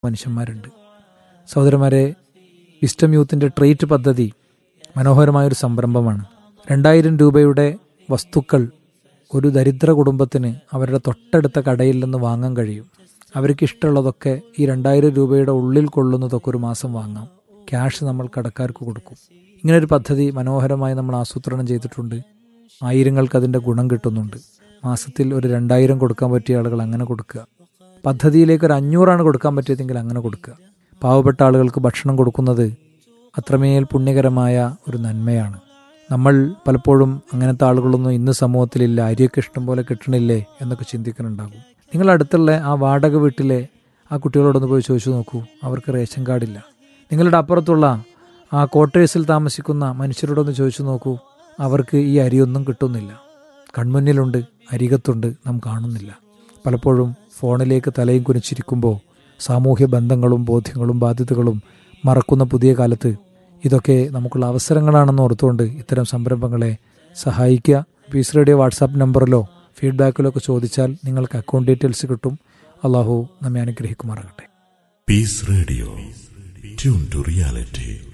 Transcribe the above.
മനുഷ്യന്മാരുണ്ട് സഹോദരന്മാരെ wisdom യൂത്തിൻ്റെ trait പദ്ധതി മനോഹരമായൊരു സംരംഭമാണ് രണ്ടായിരം രൂപയുടെ വസ്തുക്കൾ ഒരു ദരിദ്ര കുടുംബത്തിന് അവരുടെ തൊട്ടടുത്ത കടയിൽ നിന്ന് വാങ്ങാൻ കഴിയും അവർക്ക് ഇഷ്ടമുള്ളതൊക്കെ ഈ രണ്ടായിരം രൂപയുടെ ഉള്ളിൽ കൊള്ളുന്നതൊക്കെ ഒരു മാസം വാങ്ങാം ക്യാഷ് നമ്മൾ കടക്കാർക്ക് കൊടുക്കും ഇങ്ങനൊരു പദ്ധതി മനോഹരമായി നമ്മൾ ആസൂത്രണം ചെയ്തിട്ടുണ്ട് ആയിരങ്ങൾക്ക് അതിൻ്റെ ഗുണം കിട്ടുന്നുണ്ട് മാസത്തിൽ ഒരു രണ്ടായിരം കൊടുക്കാൻ പറ്റിയ ആളുകൾ അങ്ങനെ കൊടുക്കുക പദ്ധതിയിലേക്ക് ഒരു അഞ്ഞൂറാണ് കൊടുക്കാൻ പറ്റിയതെങ്കിൽ അങ്ങനെ കൊടുക്കുക പാവപ്പെട്ട ആളുകൾക്ക് ഭക്ഷണം കൊടുക്കുന്നത് അത്രമേൽ പുണ്യകരമായ ഒരു നന്മയാണ് നമ്മൾ പലപ്പോഴും അങ്ങനത്തെ ആളുകളൊന്നും ഇന്ന് സമൂഹത്തിലില്ല അരിയൊക്കെ ഇഷ്ടം പോലെ കിട്ടണില്ലേ എന്നൊക്കെ ചിന്തിക്കുന്നുണ്ടാകും നിങ്ങൾ അടുത്തുള്ള ആ വാടക വീട്ടിലെ ആ കുട്ടികളോടൊന്ന് പോയി ചോദിച്ചു നോക്കൂ അവർക്ക് റേഷൻ കാർഡില്ല നിങ്ങളുടെ അപ്പുറത്തുള്ള ആ ക്വാർട്ടേഴ്സിൽ താമസിക്കുന്ന മനുഷ്യരോടൊന്ന് ചോദിച്ചു നോക്കൂ അവർക്ക് ഈ അരിയൊന്നും കിട്ടുന്നില്ല കൺമുന്നിലുണ്ട് അരികത്തുണ്ട് നാം കാണുന്നില്ല പലപ്പോഴും ഫോണിലേക്ക് തലയും കുനിച്ചിരിക്കുമ്പോൾ സാമൂഹ്യ ബന്ധങ്ങളും ബോധ്യങ്ങളും ബാധ്യതകളും മറക്കുന്ന പുതിയ കാലത്ത് ഇതൊക്കെ നമുക്കുള്ള അവസരങ്ങളാണെന്ന് ഓർത്തുകൊണ്ട് ഇത്തരം സംരംഭങ്ങളെ സഹായിക്കുക പീസ് റേഡിയോ വാട്സാപ്പ് നമ്പറിലോ ഫീഡ്ബാക്കിലോ ഒക്കെ ചോദിച്ചാൽ നിങ്ങൾക്ക് അക്കൗണ്ട് ഡീറ്റെയിൽസ് കിട്ടും അള്ളാഹു നമ്മെ അനുഗ്രഹിക്കുമാറാകട്ടെ Peace Radio tune to reality